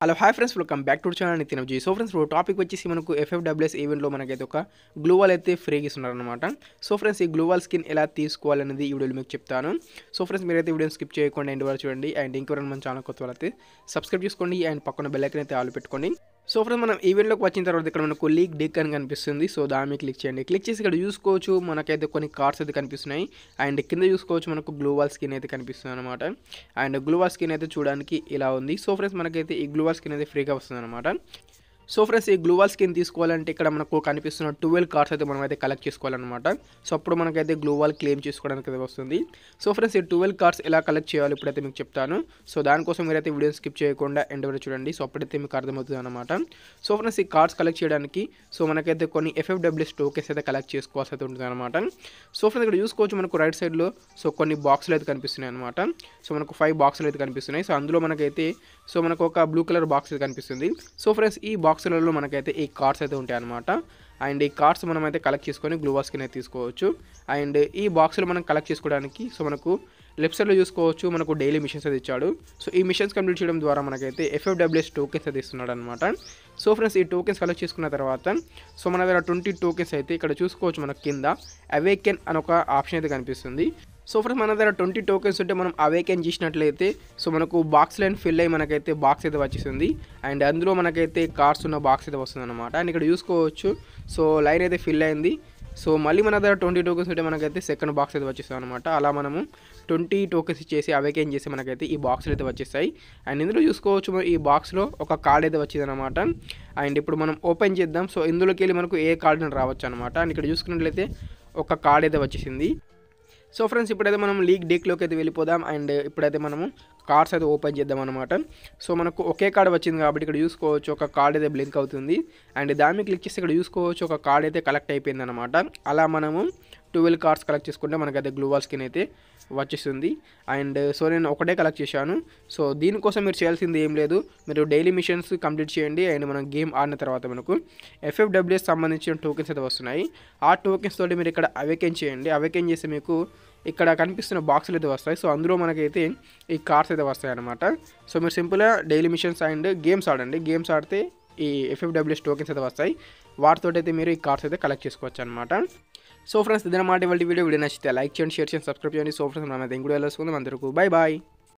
hello hi friends welcome back to channel Nitin ji so friends ఇప్పుడు topic వచ్చేసి మనకు FFWS ఈవెంట్లో మనకైతే ఒక గ్లూవాల్ అయితే ఫ్రీగా ఇస్తున్నారు అనమాట సో ఫ్రెండ్స్ ఈ గ్లూవాల్ స్కిన్ ఎలా తీసుకోవాలనేది ఈ వీడియోలో మీకు చెప్తాను సో ఫ్రెండ్స్ మీరైతే వీడియోని స్కిప్ చేయకుండా ఎండ్ వరకు చూడండి అండ్ ఇంకెవరైనా మన ఛానల్ కొత్త వాళ్ళైతే సబ్స్క్రైబ్ చేసుకోండి అండ్ పక్కన బెల్ ఐకన్ అయితే ఆల్ పెట్టుకోండి సో ఫ్రెండ్స్ మనం ఈవెంట్లోకి వచ్చిన తర్వాత ఇక్కడ మనకు లీక్ డిక్ అని కనిపిస్తుంది సో దాని మీద క్లిక్ చేయండి క్లిక్ చేసి ఇక్కడ చూసుకోవచ్చు మనకైతే కొన్ని కార్డ్స్ అయితే కనిపిస్తున్నాయి అండ్ కింద చూసుకోవచ్చు మనకు గ్లూవాల్ స్కిన్ అయితే కనిపిస్తుంది అనమాట అండ్ గ్లూవాల్ స్కిన్ అయితే చూడడానికి ఇలా ఉంది సో ఫ్రెండ్స్ మనకైతే ఈ గ్లూవాల్ స్కిన్ అయితే ఫ్రీగా వస్తుంది అనమాట సో ఫ్రెండ్స్ ఈ గ్లూవాల్ స్కిన్ తీసుకోవాలంటే ఇక్కడ మనకు కనిపిస్తున్న ట్వెల్వ్ కార్డ్స్ అయితే మనం అయితే కలెక్ట్ చేసుకోవాలన్నమాట సో అప్పుడు మనకైతే గ్లూవాల్ క్లెయిమ్ చేసుకోవడానికి అయితే వస్తుంది సో ఫ్రెండ్స్ ఈ ట్వెల్వ్ కార్డ్స్ ఎలా కలెక్ట్ చేయాలో ఇప్పుడైతే మీకు చెప్తాను సో దానికోసం మీరైతే వీడియో స్కిప్ చేయకుండా ఎండ్ వరకు చూడండి సో అప్పుడైతే మీకు అర్థమవుతుంది అనమాట సో ఫ్రెండ్స్ ఈ కార్డ్స్ కలెక్ట్ చేయడానికి సో మనకైతే కొన్ని ఎఫ్ఎఫ్డబ్ల్యూఎస్ టోకెన్స్ అయితే కలెక్ట్ చేసుకోవాల్సి అయితే ఉంటుంది అనమాట సో ఫ్రెండ్స్ ఇక్కడ చూసుకోవచ్చు మనకు రైట్ సైడ్లో సో కొన్ని బాక్సులు అయితే కనిపిస్తున్నాయి అనమాట సో మనకు ఫైవ్ బాక్సులు అయితే కనిపిస్తున్నాయి సో అందులో మనకైతే సో మనకు ఒక బ్లూ కలర్ బాక్స్ అయితే కనిపిస్తుంది సో ఫ్రెండ్స్ ఈ బాక్సులలో మనకైతే ఈ కార్డ్స్ అయితే ఉంటాయి అనమాట అండ్ ఈ కార్డ్స్ మనం అయితే కలెక్ట్ చేసుకొని గ్లూవాల్ స్కిన్ అయితే తీసుకోవచ్చు అండ్ ఈ బాక్సులు మనం కలెక్ట్ చేసుకోవడానికి సో మనకు లెఫ్ట్ సైడ్లో చూసుకోవచ్చు మనకు డైలీ మిషన్స్ అయితే ఇచ్చాడు సో ఈ మిషన్స్ కంప్లీట్ చేయడం ద్వారా మనకైతే ఎఫ్ఎఫ్డబ్ల్యూఎస్ టోకెన్స్ అయితే ఇస్తున్నాడు అనమాట సో ఫ్రెండ్స్ ఈ టోకెన్స్ కలెక్ట్ చేసుకున్న తర్వాత సో మన దగ్గర ట్వంటీ టోకెన్స్ అయితే ఇక్కడ చూసుకోవచ్చు మనకు కింద అవేకెన్ అని ఒక ఆప్షన్ అయితే కనిపిస్తుంది సో ఫ్రెండ్స్ మన దగ్గర ట్వంటీ టోకెన్స్ ఉంటే మనం అవేకెన్ చేసినట్లయితే సో మనకు బాక్స్ లైన్ ఫిల్ అయ్యి మనకైతే బాక్స్ అయితే వచ్చేస్తుంది అండ్ అందులో మనకైతే కార్డ్స్ ఉన్న బాక్స్ అయితే వస్తుంది అనమాట అండ్ ఇక్కడ చూసుకోవచ్చు సో లైన్ అయితే ఫిల్ అయింది సో మళ్ళీ మన దగ్గర ట్వంటీ టోకెన్స్ ఉంటే మనకైతే సెకండ్ బాక్స్ అయితే వచ్చేస్తాం అనమాట అలా మనము ట్వంటీ టోకెన్స్ ఇచ్చేసి అవేకేం చేసి మనకైతే ఈ బాక్స్లు అయితే వచ్చేస్తాయి అండ్ ఇందులో చూసుకోవచ్చు మరి ఈ బాక్స్లో ఒక కార్డ్ అయితే వచ్చింది అనమాట అండ్ ఇప్పుడు మనం ఓపెన్ చేద్దాం సో ఇందులోకి వెళ్ళి మనకు ఏ కార్డు రావచ్చు అనమాట అండ్ ఇక్కడ చూసుకున్నట్లయితే ఒక కార్డ్ అయితే వచ్చేసింది సో ఫ్రెండ్స్ ఇప్పుడైతే మనం లీగ్ డేక్లోకి అయితే వెళ్ళిపోదాం అండ్ ఇప్పుడైతే మనము కార్డ్స్ అయితే ఓపెన్ చేద్దాం అనమాట సో మనకు ఒకే కార్డ్ వచ్చింది కాబట్టి ఇక్కడ చూసుకోవచ్చు ఒక కార్డ్ అయితే బ్లింక్ అవుతుంది అండ్ దాన్ని క్లిక్ చేసి ఇక్కడ చూసుకోవచ్చు ఒక కార్డ్ అయితే కలెక్ట్ అయిపోయింది అనమాట అలా మనము ట్వెల్వ్ కార్డ్స్ కలెక్ట్ చేసుకుంటే మనకైతే గ్లూవాల్ స్కిన్ అయితే వచ్చేస్తుంది అండ్ సో నేను ఒకటే కలెక్ట్ చేశాను సో దీనికోసం మీరు చేయాల్సింది ఏం లేదు మీరు డైలీ మిషన్స్ కంప్లీట్ చేయండి అండ్ మనం గేమ్ ఆడిన తర్వాత మనకు ఎఫ్ఎఫ్డబ్ల్యూఎస్ సంబంధించిన టోకెన్స్ అయితే వస్తున్నాయి ఆ టోకెన్స్ తోటి మీరు ఇక్కడ అవేకెన్ చేయండి అవేకెన్ చేస్తే మీకు ఇక్కడ కనిపిస్తున్న బాక్సులు అయితే వస్తాయి సో అందులో మనకైతే ఈ కార్డ్స్ అయితే వస్తాయి అనమాట సో మీరు సింపుల్గా డైలీ మిషన్స్ అండ్ గేమ్స్ ఆడండి గేమ్స్ ఆడితే ఈ ఎఫ్ఎఫ్డబ్ల్యూఎస్ టోకెన్స్ అయితే వస్తాయి వాటితో అయితే మీరు ఈ కార్డ్స్ అయితే కలెక్ట్ చేసుకోవచ్చు అనమాట సో ఫ్రెండ్స్ ఇదన్నమాట ఇవాళ వీడియో వీడియో నచ్చితే లైక్ చేయండి షేర్ చేయండి సబ్స్క్రైబ్ చేయండి సో ఫ్రెండ్స్ మనం అయితే ఇంకోటి వెళ్ళేసుకుందాం అందరికీ బై బాయ్